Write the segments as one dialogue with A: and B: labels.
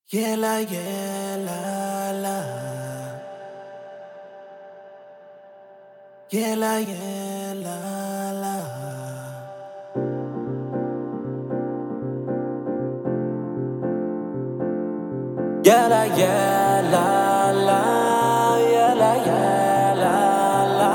A: Yela yela la. Yela yela la. Yela yela la. Yela yela la.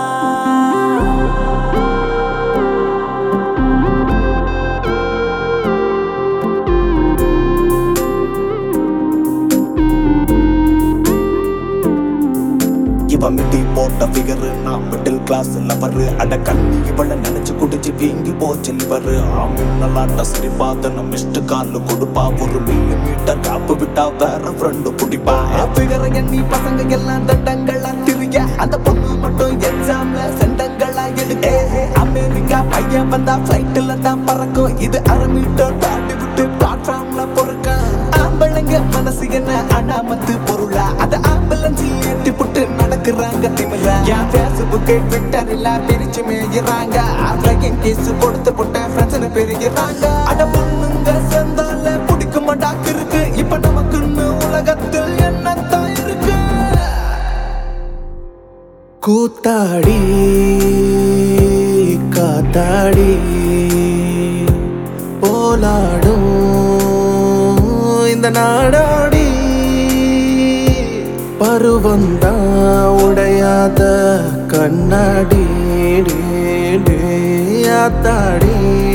B: இவ மிட்டி போட்ட figure நான் middle class lower அட கண்ணி இவள நினைச்சு குடிச்சு வீங்கி போச்சு லிவர் ஆமின் நல்லாட்ட சரி பார்த்து நம்ம மிஸ்டு கால் கொடுப்பா ஒரு மில்லி மீட்டர் காப்பு விட்டா வேற ஃப்ரெண்டு பிடிப்பா
C: ஃபிகரை எண்ணி பசங்க எல்லாம் தண்டங்களா திரிய அந்த பொண்ணு மட்டும் எக்ஸாம்ல செண்டங்களா எடுக்க அமெரிக்கா பையன் வந்தா ஃபிளைட்ல தான் பறக்கும் இது அரை மீட்டர் தாண்டி விட்டு பிளாட்ஃபார்ம்ல பொறுக்க ஆம்பளைங்க மனசு என்ன அனாமத்து பொருளா அத ஆம்புலன்ஸில் ஏத்தி புட்டு நடக்குறாங்க திமிரா என் ஃபேஸ்புக் ட்விட்டர் எல்லாம் பிரிச்சு மேயிறாங்க ஆஃப்லைன் கேஸ் கொடுத்து போட்ட ஃப்ரெண்ட்ஸ்னு பெருகிறாங்க அட பொண்ணுங்க சேர்ந்தால பிடிக்க மாட்டாக்கு இருக்கு இப்ப நமக்குன்னு உலகத்தில் என்னத்தான் இருக்கு
A: கூத்தாடி காத்தாடி போலாடும் இந்த நாடாடி பருவந்தான் உடையாத கண்ணாடி டே, டே, ஆத்தாடி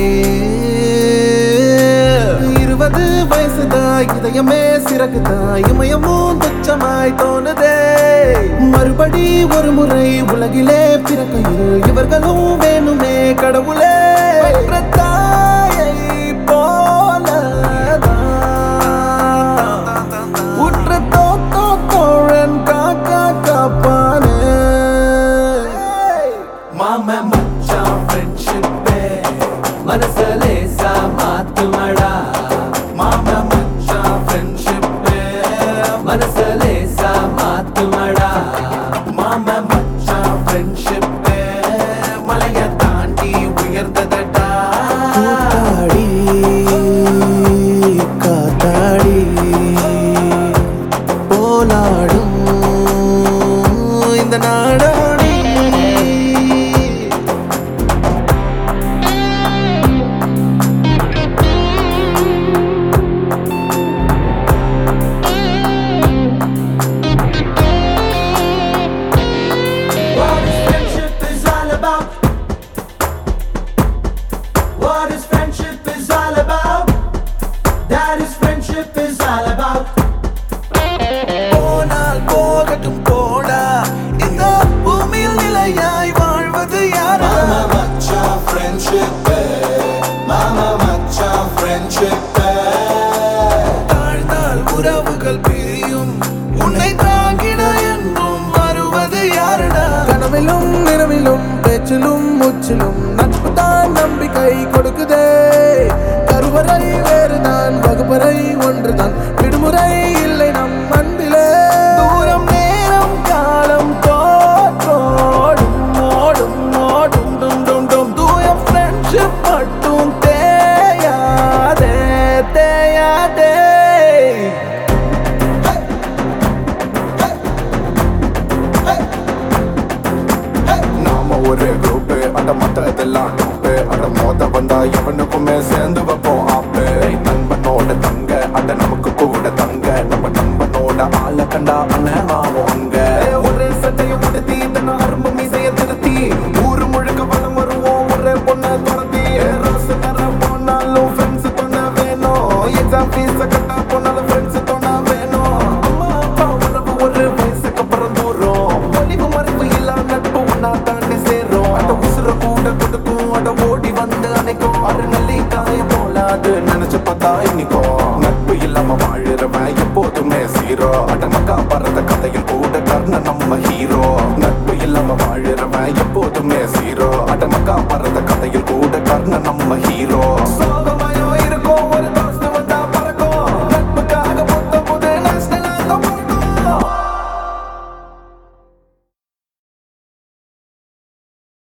A: இருபது வயசுதான் இதயமே சிறகுதான் இமயமும் துச்சமாய் தோணுதே மறுபடி ஒரு முறை உலகிலே பிறக்கையில் இவர்களும் வேணுமே கடவுளே பெற்ற தாயை போலதான் உற்ற தோத்தோ தோழன் காக்கா காப்பானே
C: மாம மச்சான் ஃப்ரெண்ட்ஷிப்பே மனச லேசா மாத்துமடா மாம மச்சான் ஃப்ரெண்ட்ஷிப்பே மனச லேசா மாத்துமடா மாம மச்சான் ஃப்ரெண்ட்ஷிப்பே மலைய தாண்டி உயர்ந்ததடா
A: கூத்தாடி காத்தாடி போலாடும் இந்த நாடாடி
C: What is friendship is all about? What is friendship is all about? That is friendship is all about.
A: போனால் போகட்டும் போடா இந்த பூமியில் நிலையாய் வாழ்வது யாரா
B: மாமா மச்சான் ஃப்ரெண்ட்ஷிப் மாமா மச்சான் ஃப்ரெண்ட்ஷிப்
A: தாழ்ந்தால் உறவுகள் பிரியும் உன்னை தாங்கிட என்றும் வருவது யாரடா கனவிலும் நிறவிலும் பேச்சிலும் முச்சிலும் நட்பு தான் நம்பிக்கை கொடுக்குதே கருவறை வேறுதான் வகுப்பறை ஒன்றுதான் விடுமுறை இல்லை நம் அன்பிலே தூரம் நேரம் காலம் தோற்றோடும் ஓடும் ஓடும் டும் டும் டும் தூயம் ஃப்ரெண்ட்ஷிப் மட்டும் தேயாதே தேயாதே
B: நாம ஒரு குரூப் அட மத்த இதெல்லாம் டூப்பு அட மோத வந்தா எவனுக்குமே சேர்ந்து வைப்போம் ஆப்பு நண்பனோட தங்க அட நமக்கு கூட தங்க நம்ம நண்பனோட ஆள கண்டா அண்ணன் ஆவோம் அங்க
C: ஒரு சட்டையை உடுத்தி தன்னை அரும்பு மீசைய திருத்தி ஊரு முழுக்க வளம் வருவோம் ஒரு பொண்ணை துரத்தி ரோஸ் தர போனாலும் ஃப்ரெண்ட்ஸ் துணை வேணும் எக்ஸாம் ஃபீஸ் கட்ட போனாலும் ஃப்ரெண்ட்ஸ் துணை வேணும் அம்மா அப்பா உறவு ஒரு வயசுக்கு அப்புறம் தூரம் ஒளிவு மறைவு இல்லா நட்பு ஒன்னா தாண்டி சேரும் அந்த உசுர கூட கொடுக்கும் அட ஓடி வந்து அணைக்கும் அரு நல்லி காய போலாது
B: நினைச்சு பார்த்தா இன்னைக்கும் நட்பு இல்லாம வாழுறவன் எப்போதுமே சீரோ அட மக்கா பறந்த கதையில் கூட கர்ணன் நம்ம ஹீரோ நட்பு இல்லாம வாழுறவன் எப்போதுமே சீரோ அட மக்கா பறந்த கதையில் கூட கர்ணன் நம்ம ஹீரோ
C: So